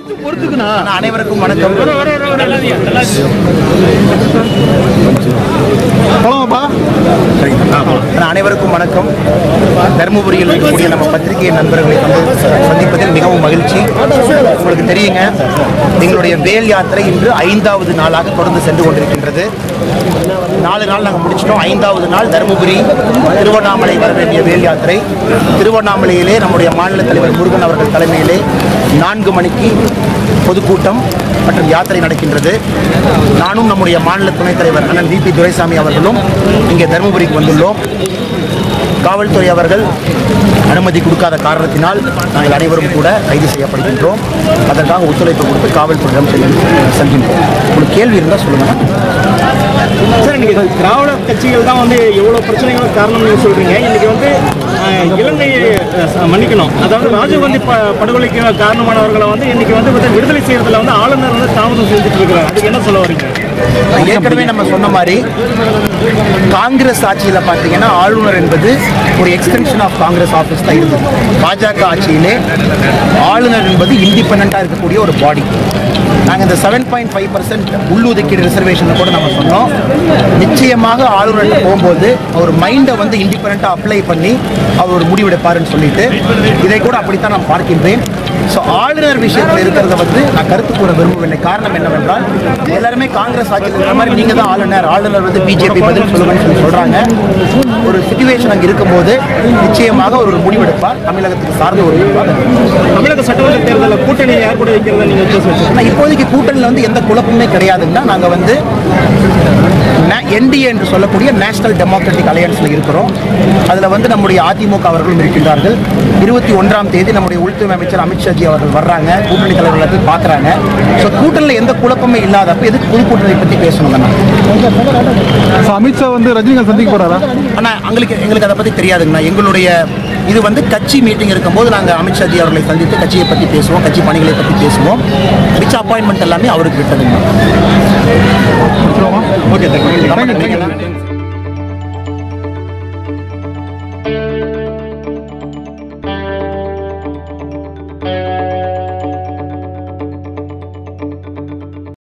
அண்ணா, அனைவருக்கும் வணக்கம் அண்ணா, அனைவருக்கும் வணக்கம் தருமபுரியில் இருக்கக்கூடிய நம்ம பத்திரிகை நண்பர்களை வந்து சந்திப்பதில் மிகவும் மகிழ்ச்சி உங்களுக்கு தெரியுங்க எங்களுடைய வேல் யாத்திரை இன்று ஐந்தாவது நாளாக தொடர்ந்து சென்று கொண்டிருக்கின்றது நாலு நாள் நாங்கள் முடிச்சிட்டோம் ஐந்தாவது நாள் தருமபுரி திருவண்ணாமலை வர வேண்டிய வேல் யாத்திரை திருவண்ணாமலையிலே நம்முடைய மாநில தலைவர் முருகன் அவர்கள் தலைமையிலே நான்கு மணிக்கு பொதுக்கூட்டம் மற்றும் யாத்திரை நடக்கின்றது நானும் நம்முடைய மாநில துணைத் தலைவர் அண்ணன் வி பி துரைசாமி அவர்களும் இங்கே தருமபுரிக்கு வந்துள்ளோம் காவல்துறை அவர்கள் அனுமதி கொடுக்காத காரணத்தினால் நாங்கள் அனைவரும் கூட கைது செய்யப்படுகின்றோம் அதற்காக ஒத்துழைப்பு கொடுத்து காவல்துறையிடம் செல்கின்றோம் செல்கின்றோம் உங்களுக்கு கேள்வி இருந்தால் சொல்லுங்கள் சார் இன்னைக்கு திராவிட கட்சிகள் தான் வந்து எவ்வளோ பிரச்சனைகளுக்கு காரணம் நீங்கள் சொல்றீங்க இன்னைக்கு வந்து அஹ், இலங்கை அஹ், ச- மன்னிக்கணும் அதாவது ராஜீவ்காந்தி ப படுகொலைக்கு காரணமானவர்களை வந்து இன்னைக்கு வந்து வந்து விடுதலை செய்யறதுல வந்து ஆளுநர் வந்து தாமதம் செஞ்சுட்டு இருக்கிறார் அதுக்கு என்ன சொல்ல வரீங்க ஏற்கனவே நம்ம சொன்ன மாதிரி காங்கிரஸ் ஆட்சியில் பார்த்தீங்கன்னா ஆளுநர் என்பது ஒரு எக்ஸ்டென்ஷன் ஆஃப் காங்கிரஸ் ஆஃபீஸ் தான் இருந்தது பாஜக ஆட்சியிலே ஆளுநர் என்பது இண்டிபெண்ட்டாக இருக்கக்கூடிய ஒரு பாடி நாங்கள் இந்த செவன் பாயிண்ட் ஃபைவ் பர்சன்ட் உள்ளுதுக்கீடு ரிசர்வேஷன் கூட நம்ம சொன்னோம் நிச்சயமாக ஆளுநர்கிட்ட போகும்போது அவர் மைண்டை வந்து இண்டிபெண்ட்டாக அப்ளை பண்ணி அவர் ஒரு முடிவெடுப்பாருன்னு சொல்லிட்டு இதை கூட அப்படித்தான் நான் பார்க்கின்றேன் ஸோ ஆளுநர் விஷயத்தில் இருக்கிறத வந்து நான் கருத்து கூற விரும்பவில்லை காரணம் என்னவென்றால் எல்லாருமே காங்கிரஸ் ஆட்சியில் இருக்கிற மாதிரி நீங்க தான் ஆளுநர் ஆளுநர் வந்து பிஜேபி பதில் சொல்லுங்கன்னு சொல்லி சொல்றாங்க ஒரு சுச்சுவேஷன் அங்கே இருக்கும்போது நிச்சயமாக அவர் ஒரு முடிவெடுப்பார் தமிழகத்துக்கு சார்ந்த ஒரு முடிவாக தமிழக சட்டமன்ற தேர்தலில் கூட்டணி யார் கூட வைக்கிறதா நீங்கள் உத்தேசம் வச்சிருக்கீங்க? ஆனால் இப்போதைக்கு கூட்டணியில் வந்து எந்த குழப்பமே கிடையாதுங்கன்னா நாங்கள் வந்து என்டிஏ என்று சொல்லக்கூடிய நேஷனல் டெமோக்ராட்டிக் அலையன்ஸில் இருக்கிறோம் அதில் வந்து நம்முடைய அதிமுக அவர்களும் இருக்கின்றார்கள் இருபத்தி ஒன்றாம் தேதி நம்முடைய உள்துறை அமைச்சர் அமித்ஷாஜி அவர்கள் வர்றாங்க கூட்டணி தலைவர்களை போய் பார்க்குறாங்க ஸோ கூட்டணியில் எந்த குழப்பமே இல்லாதப்ப எதுக்கு பொது கூட்டணி பற்றி பேசணும் So, அமித்ஷா வந்து ரஜினிகாந்த் சந்திக்க போறாரா ஆனால் எங்களுக்கு எங்களுக்கு அதை பற்றி தெரியாதுங்கண்ணா எங்களுடைய இது வந்து கட்சி மீட்டிங் இருக்கும்போது நாங்கள் அமித்ஷாஜி அவர்களை சந்தித்து கட்சியை பற்றி பேசுவோம் கட்சி பணிகளை பற்றி பேசுவோம் மிச்ச அப்பாயின்மெண்ட் எல்லாமே அவருக்கு விட்டதுங்க ஓகே ரொம்ப நன்றிங்கண்ணா.